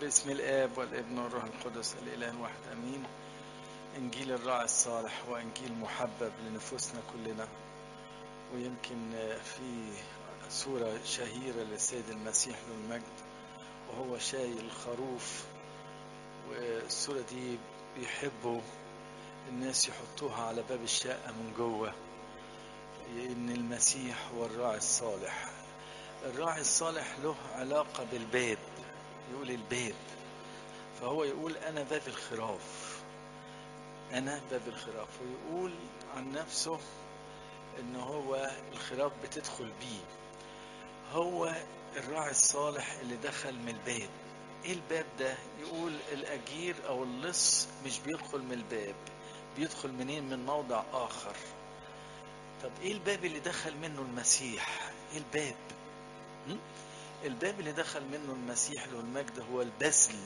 باسم الآب والابن والروح القدس الإله الواحد أمين إنجيل الراعي الصالح هو إنجيل محبب لنفوسنا كلنا ويمكن في سورة شهيرة للسيد المسيح له المجد وهو شايل الخروف والسورة دي بيحبوا الناس يحطوها على باب الشقة من جوه إن المسيح هو الراعي الصالح الراعي الصالح له علاقة بالباب يقول الباب فهو يقول أنا باب الخراف أنا باب الخراف ويقول عن نفسه إن هو الخراف بتدخل بيه هو الراعي الصالح اللي دخل من الباب ايه الباب ده يقول الاجير او اللص مش بيدخل من الباب بيدخل منين من موضع اخر طب ايه الباب اللي دخل منه المسيح ايه الباب م? الباب اللي دخل منه المسيح له المجد هو البذل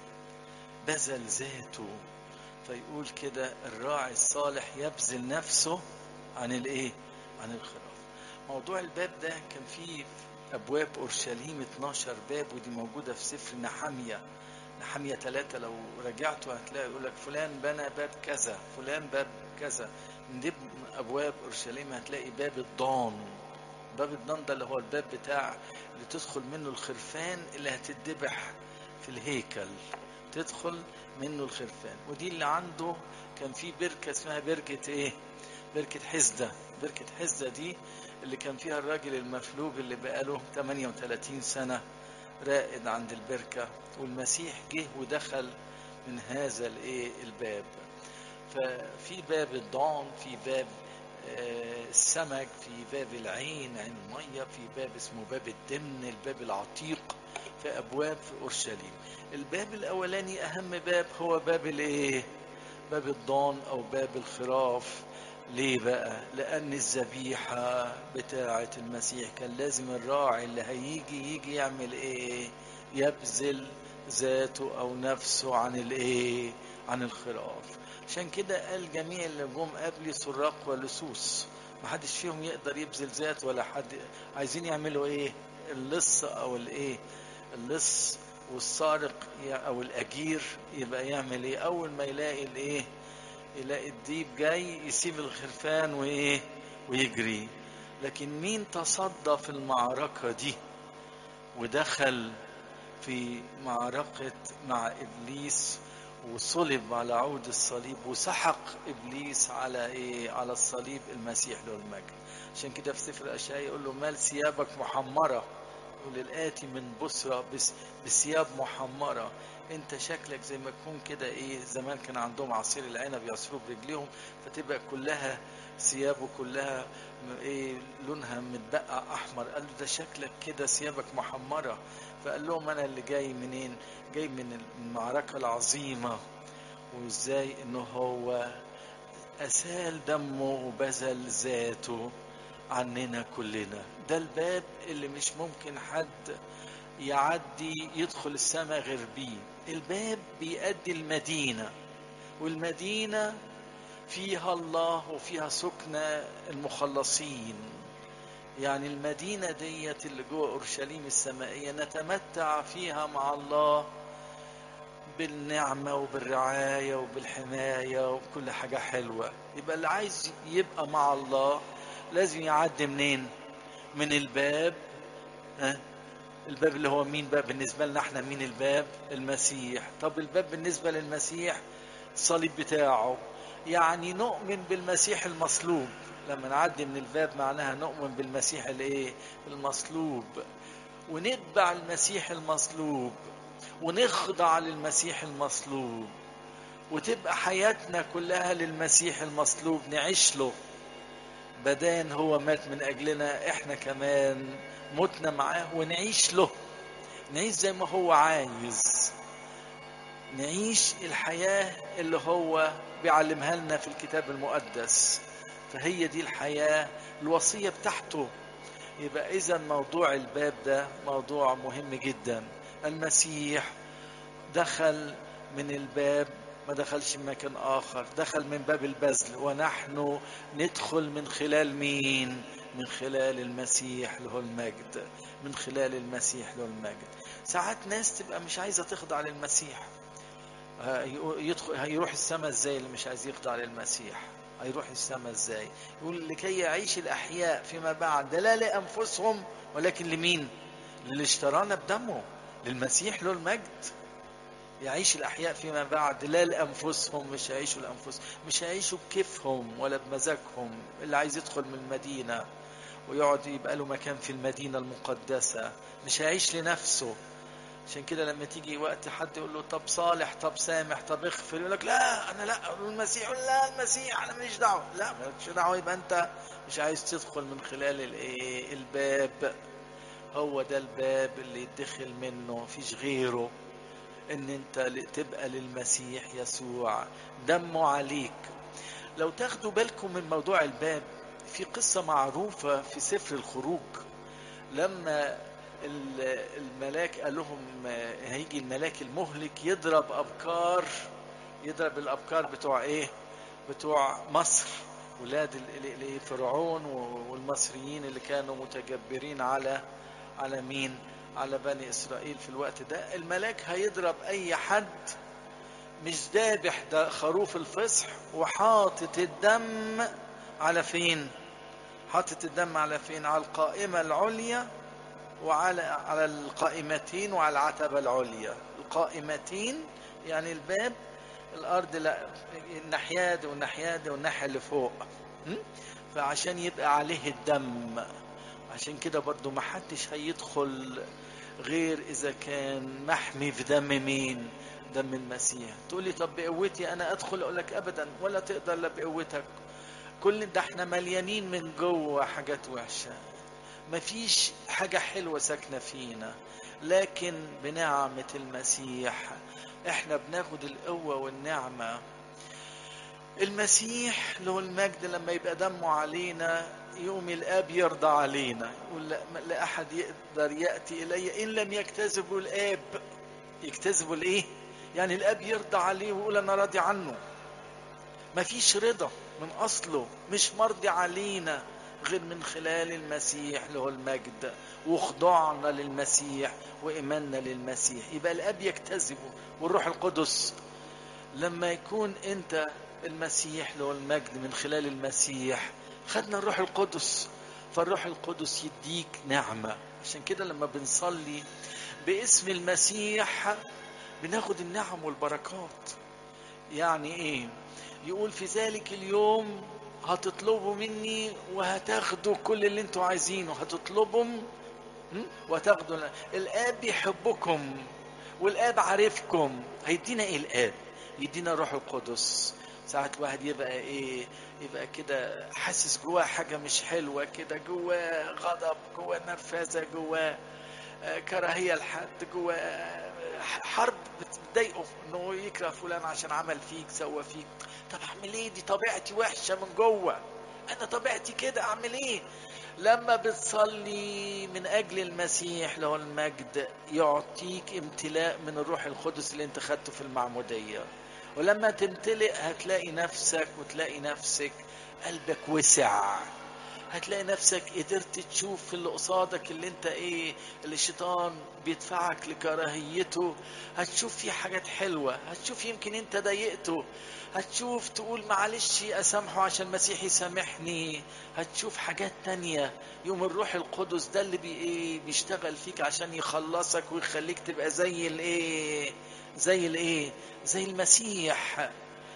بذل ذاته فيقول كده الراعي الصالح يبذل نفسه عن الايه عن الخراف موضوع الباب ده كان فيه ابواب اورشليم 12 باب ودي موجوده في سفر نحمية نحمية ثلاثة لو رجعتوا هتلاقي يقول لك فلان بنى باب كذا فلان باب كذا من دي ابواب اورشليم هتلاقي باب الضان باب الضان ده اللي هو الباب بتاع اللي تدخل منه الخرفان اللي هتتذبح في الهيكل تدخل منه الخرفان ودي اللي عنده كان في بركة اسمها بركة ايه بركة حزدة بركة حزدة دي اللي كان فيها الراجل المفلوج اللي بقاله 38 سنة رائد عند البركة والمسيح جه ودخل من هذا الايه الباب ففي باب الضان في باب السمك في باب العين عين المية في باب اسمه باب الدمن الباب العتيق في أبواب في أورشليم الباب الأولاني أهم باب هو باب الإيه باب الضان أو باب الخراف ليه بقى لأن الذبيحة بتاعة المسيح كان لازم الراعي اللي هيجي يجي يعمل إيه يبذل ذاته أو نفسه عن الإيه عن الخراف عشان كده قال جميع اللي جم قبلي سراق ولصوص ما حدش فيهم يقدر يبذل ذات ولا حد عايزين يعملوا ايه اللص او الايه اللص والسارق او الاجير يبقى يعمل ايه اول ما يلاقي الايه يلاقي الديب جاي يسيب الخرفان وايه ويجري لكن مين تصدى في المعركة دي ودخل في معركة مع إبليس وصلب على عود الصليب وسحق ابليس على ايه على الصليب المسيح له المجد عشان كده في سفر الاشعياء يقول له مال ثيابك محمره يقول الاتي من بصرى بس بثياب محمره انت شكلك زي ما تكون كده ايه زمان كان عندهم عصير العنب يعصروه برجليهم فتبقى كلها ثيابه كلها ايه لونها متبقع احمر قال له ده شكلك كده ثيابك محمره فقال لهم انا اللي جاي منين جاي من المعركه العظيمه وازاي انه هو اسال دمه وبذل ذاته عننا كلنا ده الباب اللي مش ممكن حد يعدي يدخل السماء غير بيه الباب بيأدي المدينة والمدينة فيها الله وفيها سكن المخلصين يعني المدينة ديت اللي جوه أورشليم السمائية نتمتع فيها مع الله بالنعمة وبالرعاية وبالحماية وكل حاجة حلوة يبقى اللي عايز يبقى مع الله لازم يعدي منين من الباب ها الباب اللي هو مين بقى بالنسبة لنا احنا مين الباب المسيح طب الباب بالنسبة للمسيح الصليب بتاعه يعني نؤمن بالمسيح المصلوب لما نعدي من الباب معناها نؤمن بالمسيح الايه المصلوب ونتبع المسيح المصلوب ونخضع للمسيح المصلوب وتبقى حياتنا كلها للمسيح المصلوب نعيش له بدان هو مات من اجلنا احنا كمان متنا معاه ونعيش له نعيش زي ما هو عايز نعيش الحياة اللي هو بيعلمها لنا في الكتاب المقدس فهي دي الحياة الوصية بتاعته يبقى إذا موضوع الباب ده موضوع مهم جدا المسيح دخل من الباب ما دخلش من مكان آخر دخل من باب البذل ونحن ندخل من خلال مين من خلال المسيح له المجد من خلال المسيح له المجد ساعات ناس تبقى مش عايزة تخضع للمسيح آه، يدخل هيروح السماء ازاي اللي مش عايز يخضع للمسيح هيروح السماء ازاي يقول لكي يعيش الاحياء فيما بعد لا لانفسهم ولكن لمين للي اشترانا بدمه للمسيح له المجد يعيش الأحياء فيما بعد لا لأنفسهم مش هيعيشوا لأنفسهم مش هيعيشوا بكيفهم ولا بمزاجهم اللي عايز يدخل من المدينة ويقعد يبقى له مكان في المدينة المقدسة مش هيعيش لنفسه عشان كده لما تيجي وقت حد يقول له طب صالح طب سامح طب اغفر يقول لك لا انا لا المسيح يقول لا المسيح انا ماليش دعوه لا مالكش دعوه يبقى انت مش عايز تدخل من خلال الايه الباب هو ده الباب اللي يدخل منه مفيش غيره ان انت تبقى للمسيح يسوع دمه عليك لو تاخدوا بالكم من موضوع الباب في قصة معروفة في سفر الخروج لما الملاك قال لهم هيجي الملاك المهلك يضرب أبكار يضرب الأبكار بتوع إيه بتوع مصر ولاد فرعون والمصريين اللي كانوا متجبرين على على مين على بني إسرائيل في الوقت ده الملاك هيضرب أي حد مش ذابح ده خروف الفصح وحاطط الدم على فين حاطط الدم على فين على القائمة العليا وعلى على القائمتين وعلى العتبة العليا القائمتين يعني الباب الأرض لا الناحية دي والناحية دي والناحية اللي فوق فعشان يبقى عليه الدم عشان كده برضو ما حدش هيدخل غير إذا كان محمي في دم مين دم المسيح تقول لي طب بقوتي أنا أدخل أقول لك أبدا ولا تقدر لا بقوتك كل ده احنا مليانين من جوه حاجات وحشة مفيش حاجة حلوة ساكنة فينا لكن بنعمة المسيح احنا بناخد القوة والنعمة المسيح له المجد لما يبقى دمه علينا يوم الاب يرضى علينا يقول لا, لا احد يقدر ياتي الي ان لم يكتذبوا الاب يكتذبوا الايه يعني الاب يرضى عليه ويقول انا راضي عنه مفيش رضا من اصله مش مرضي علينا غير من خلال المسيح له المجد وخضوعنا للمسيح وإيماننا للمسيح يبقى الأب يكتذبه والروح القدس لما يكون أنت المسيح له المجد من خلال المسيح خدنا الروح القدس فالروح القدس يديك نعمة عشان كده لما بنصلي باسم المسيح بناخد النعم والبركات يعني ايه يقول في ذلك اليوم هتطلبوا مني وهتاخدوا كل اللي انتوا عايزينه هتطلبهم وتاخدوا الاب بيحبكم والاب عارفكم هيدينا ايه الاب يدينا الروح القدس ساعات الواحد يبقى ايه يبقى كده حاسس جواه حاجة مش حلوة كده جواه غضب جواه نرفزة جواه كراهية لحد جواه حرب بتضايقه انه يكره فلان عشان عمل فيك سوى فيك طب اعمل ايه دي طبيعتي وحشة من جوه انا طبيعتي كده اعمل ايه لما بتصلي من اجل المسيح له المجد يعطيك امتلاء من الروح القدس اللي انت خدته في المعموديه ولما تمتلئ هتلاقي نفسك وتلاقي نفسك قلبك وسع هتلاقي نفسك قدرت تشوف في اللي قصادك اللي انت ايه اللي الشيطان بيدفعك لكراهيته هتشوف فيه حاجات حلوة هتشوف يمكن انت ضايقته هتشوف تقول معلش اسامحه عشان المسيح يسامحني هتشوف حاجات تانية يوم الروح القدس ده اللي بي ايه بيشتغل فيك عشان يخلصك ويخليك تبقى زي الايه زي الايه زي المسيح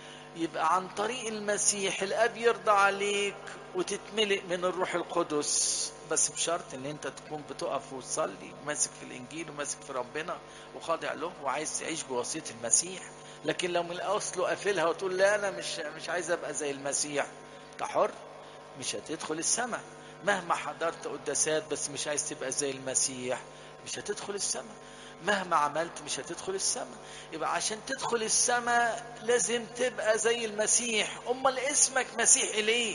يبقى عن طريق المسيح الاب يرضى عليك وتتملئ من الروح القدس بس بشرط ان انت تكون بتقف وتصلي وماسك في الانجيل وماسك في ربنا وخاضع له وعايز تعيش بوصيه المسيح لكن لو من الاصل قافلها وتقول لا انا مش مش عايز ابقى زي المسيح انت حر مش هتدخل السماء مهما حضرت قداسات بس مش عايز تبقى زي المسيح مش هتدخل السماء مهما عملت مش هتدخل السماء يبقى عشان تدخل السماء لازم تبقى زي المسيح امال اسمك مسيحي ليه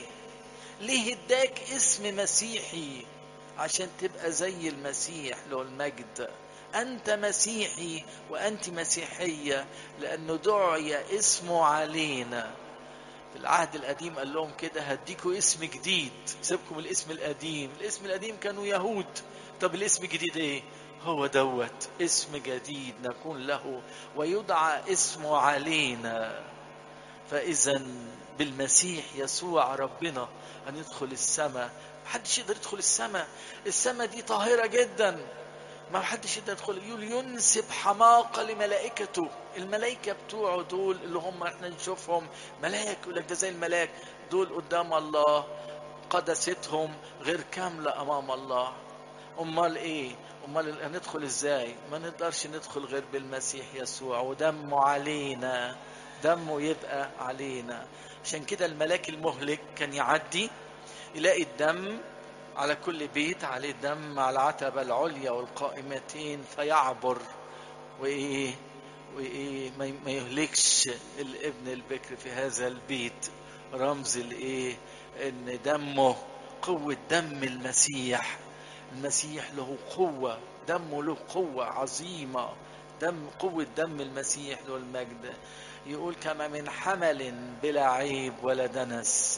ليه اداك اسم مسيحي عشان تبقى زي المسيح له المجد انت مسيحي وانت مسيحيه لانه دعي اسمه علينا في العهد القديم قال لهم كده هديكوا اسم جديد سيبكم الاسم القديم الاسم القديم كانوا يهود طب الاسم الجديد ايه هو دوت اسم جديد نكون له ويدعى اسمه علينا فإذا بالمسيح يسوع ربنا أن يدخل السماء محدش يقدر يدخل السماء السماء دي طاهرة جدا ما حدش يقدر يدخل يقول ينسب حماقة لملائكته الملائكة بتوعه دول اللي هم احنا نشوفهم ملاك يقول لك ده زي الملاك دول قدام الله قدستهم غير كاملة أمام الله أمال إيه أمال هندخل إزاي ما نقدرش ندخل غير بالمسيح يسوع ودمه علينا دمه يبقى علينا عشان كده الملاك المهلك كان يعدي يلاقي الدم على كل بيت عليه دم على العتبة العليا والقائمتين فيعبر وإيه وإيه ما يهلكش الابن البكر في هذا البيت رمز الإيه إن دمه قوة دم المسيح المسيح له قوة دمه له قوة عظيمة دم قوة دم المسيح له المجد يقول كما من حمل بلا عيب ولا دنس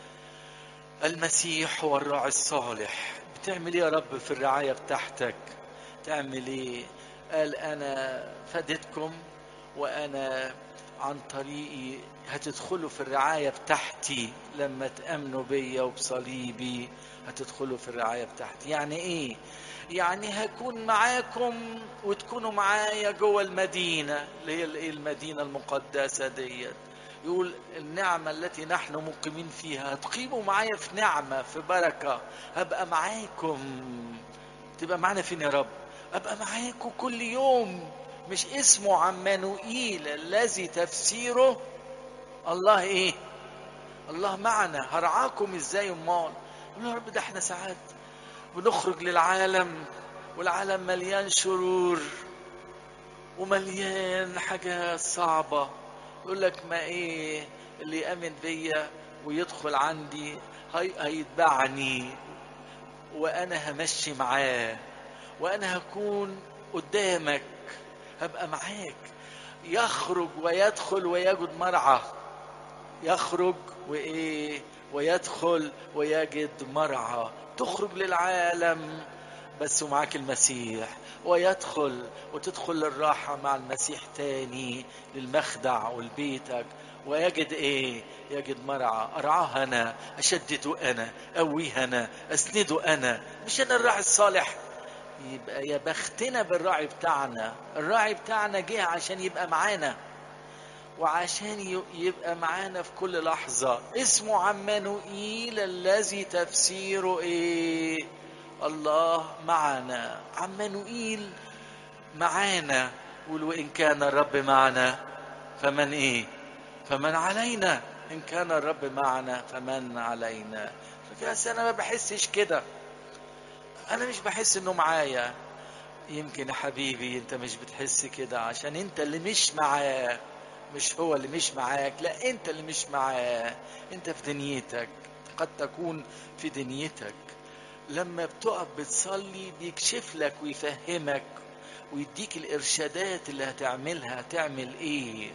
المسيح هو الراعي الصالح بتعمل ايه يا رب في الرعاية بتاعتك تعمل ايه قال انا فدتكم وانا عن طريقي هتدخلوا في الرعاية بتاعتي لما تأمنوا بيا وبصليبي هتدخلوا في الرعاية بتاعتي يعني ايه يعني هكون معاكم وتكونوا معايا جوه المدينة اللي هي المدينة المقدسة ديت يقول النعمة التي نحن مقيمين فيها هتقيموا معايا في نعمة في بركة هبقى معاكم تبقى معانا فين يا رب أبقى معاكم كل يوم مش اسمه عمانوئيل الذي تفسيره الله ايه الله معنا هرعاكم ازاي امال يا رب ده احنا ساعات بنخرج للعالم والعالم مليان شرور ومليان حاجات صعبة يقول لك ما ايه اللي يأمن بيا ويدخل عندي هي هيتبعني وانا همشي معاه وانا هكون قدامك هبقى معاك يخرج ويدخل ويجد مرعى يخرج وايه ويدخل ويجد مرعى تخرج للعالم بس ومعاك المسيح ويدخل وتدخل للراحة مع المسيح تاني للمخدع ولبيتك ويجد ايه يجد مرعى ارعاه انا اشدده انا اويه انا اسنده انا مش انا الراعي الصالح يبقى يا بختنا بالراعي بتاعنا الراعي بتاعنا جه عشان يبقى معانا وعشان يبقى معانا في كل لحظة اسمه عمانوئيل الذي تفسيره ايه الله معنا عمانوئيل معانا قول وإن كان الرب معنا فمن ايه فمن علينا إن كان الرب معنا فمن علينا بس أنا ما بحسش كده أنا مش بحس إنه معايا يمكن يا حبيبي أنت مش بتحس كده عشان أنت اللي مش معاه مش هو اللي مش معاك لا انت اللي مش معاه انت في دنيتك قد تكون في دنيتك لما بتقف بتصلي بيكشف لك ويفهمك ويديك الارشادات اللي هتعملها تعمل ايه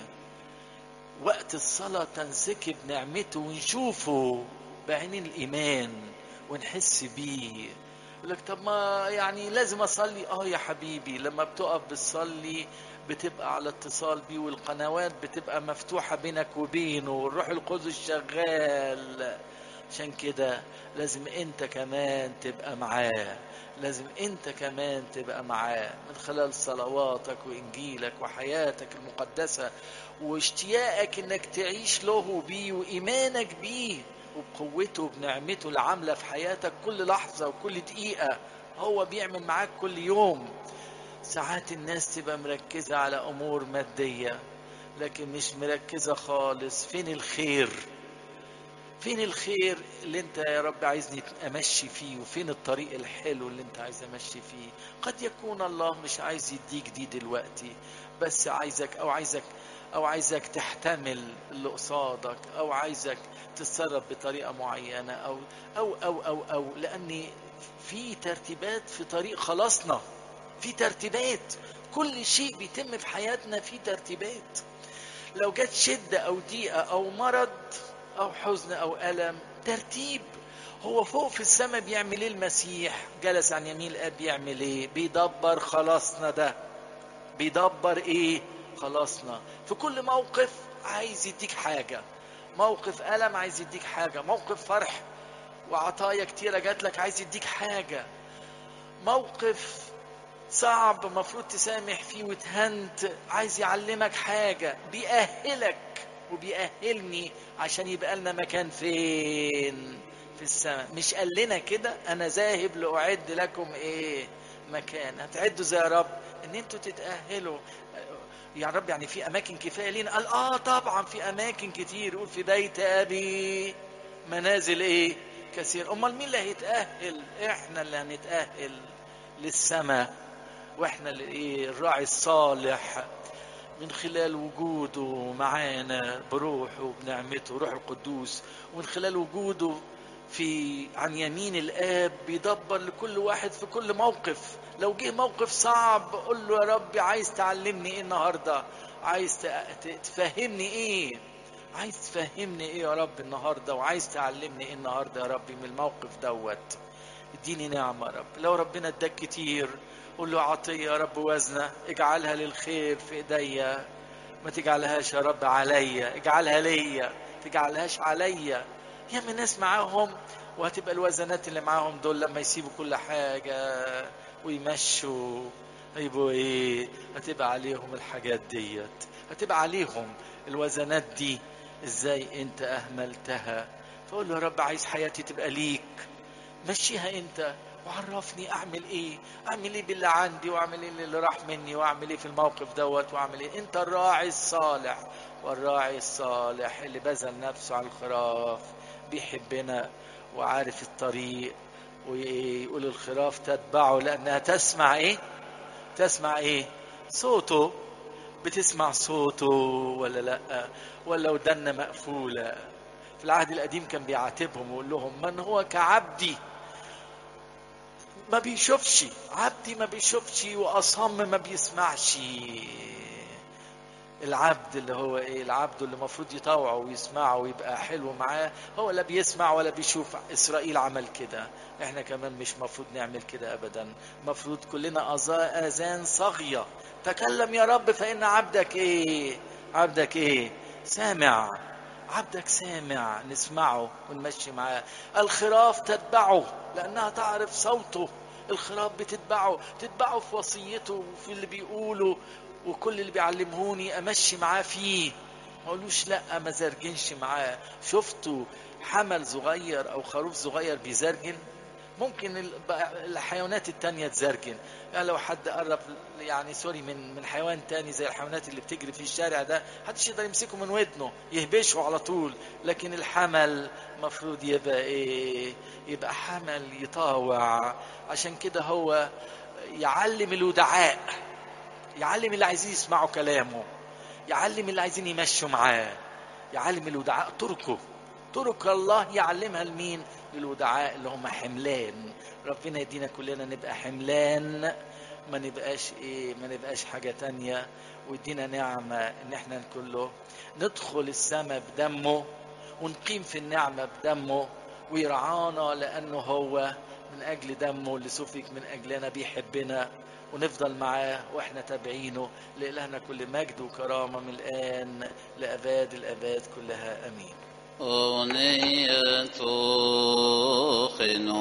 وقت الصلاة تنسكب نعمته ونشوفه بعين الإيمان ونحس بيه يقول لك طب ما يعني لازم أصلي آه يا حبيبي لما بتقف بتصلي بتبقى على اتصال بيه والقنوات بتبقى مفتوحة بينك وبينه والروح القدس شغال عشان كده لازم انت كمان تبقى معاه لازم انت كمان تبقى معاه من خلال صلواتك وانجيلك وحياتك المقدسة واشتياقك انك تعيش له بيه وايمانك بيه وبقوته وبنعمته العاملة في حياتك كل لحظة وكل دقيقة هو بيعمل معاك كل يوم ساعات الناس تبقى مركزة على أمور مادية لكن مش مركزة خالص فين الخير فين الخير اللي انت يا رب عايزني امشي فيه وفين الطريق الحلو اللي انت عايز امشي فيه قد يكون الله مش عايز يديك دي دلوقتي بس عايزك او عايزك او عايزك تحتمل اللي قصادك او عايزك تتصرف بطريقه معينه او او او او او لان في ترتيبات في طريق خلاصنا في ترتيبات كل شيء بيتم في حياتنا في ترتيبات لو جت شدة أو ضيقة أو مرض أو حزن أو ألم ترتيب هو فوق في السماء بيعمل ايه المسيح جلس عن يمين الاب بيعمل ايه بيدبر خلاصنا ده بيدبر ايه خلاصنا في كل موقف عايز يديك حاجة موقف ألم عايز يديك حاجة موقف فرح وعطايا كتيرة جات لك عايز يديك حاجة موقف صعب مفروض تسامح فيه وتهنت عايز يعلمك حاجة بيأهلك وبيأهلني عشان يبقى لنا مكان فين في السماء مش قال لنا كده انا ذاهب لاعد لكم ايه مكان هتعدوا زي يا رب ان انتوا تتاهلوا يا رب يعني في اماكن كفايه لينا قال اه طبعا في اماكن كتير يقول في بيت ابي منازل ايه كثير امال مين اللي هيتاهل احنا اللي هنتاهل للسماء واحنا اللي ايه الراعي الصالح من خلال وجوده معانا بروحه وبنعمته روح القدوس ومن خلال وجوده في عن يمين الاب بيدبر لكل واحد في كل موقف لو جه موقف صعب قول له يا ربي عايز تعلمني ايه النهارده عايز تفهمني ايه عايز تفهمني ايه يا رب النهارده وعايز تعلمني ايه النهارده يا ربي من الموقف دوت اديني نعمه يا رب لو ربنا اداك كتير قول له عطيه يا رب وزنه اجعلها للخير في ايديا ما تجعلهاش يا رب عليا اجعلها ليا تجعلهاش عليا ياما ناس معاهم وهتبقى الوزنات اللي معاهم دول لما يسيبوا كل حاجة ويمشوا يبقوا ايه هتبقى عليهم الحاجات ديت هتبقى عليهم الوزنات دي ازاي انت اهملتها فقول له يا رب عايز حياتي تبقى ليك مشيها انت وعرفني اعمل ايه اعمل ايه باللي عندي واعمل ايه اللي راح مني واعمل ايه في الموقف دوت واعمل ايه انت الراعي الصالح والراعي الصالح اللي بذل نفسه على الخراف بيحبنا وعارف الطريق ويقول الخراف تتبعه لانها تسمع ايه تسمع ايه صوته بتسمع صوته ولا لا ولا ودنا مقفوله في العهد القديم كان بيعاتبهم ويقول لهم من هو كعبدي ما بيشوفش عبدي ما بيشوفش واصم ما بيسمعش العبد اللي هو ايه العبد اللي المفروض يطوعه ويسمعه ويبقى حلو معاه هو لا بيسمع ولا بيشوف اسرائيل عمل كده احنا كمان مش مفروض نعمل كده ابدا مفروض كلنا اذان صاغيه تكلم يا رب فان عبدك ايه عبدك ايه سامع عبدك سامع نسمعه ونمشي معاه الخراف تتبعه لانها تعرف صوته الخراف بتتبعه تتبعه في وصيته وفي اللي بيقوله وكل اللي بيعلمهوني امشي معاه فيه ما اقولوش لا ما زرجنش معاه شفتوا حمل صغير او خروف صغير بيزرجن ممكن الحيوانات التانية تزرجن يعني لو حد قرب يعني سوري من من حيوان تاني زي الحيوانات اللي بتجري في الشارع ده محدش يقدر يمسكه من ودنه يهبشه على طول لكن الحمل مفروض يبقى ايه يبقى حمل يطاوع عشان كده هو يعلم الودعاء يعلم اللي عايزين يسمعوا كلامه يعلم اللي عايزين يمشوا معاه يعلم الودعاء طرقه طرق الله يعلمها لمين للودعاء اللي هم حملان ربنا يدينا كلنا نبقى حملان ما نبقاش ايه ما نبقاش حاجة تانية ويدينا نعمة ان احنا كله ندخل السماء بدمه ونقيم في النعمة بدمه ويرعانا لانه هو من اجل دمه اللي سفك من اجلنا بيحبنا ونفضل معاه واحنا تابعينه لإلهنا كل مجد وكرامة من الآن لأباد الأباد كلها أمين أغنية خنو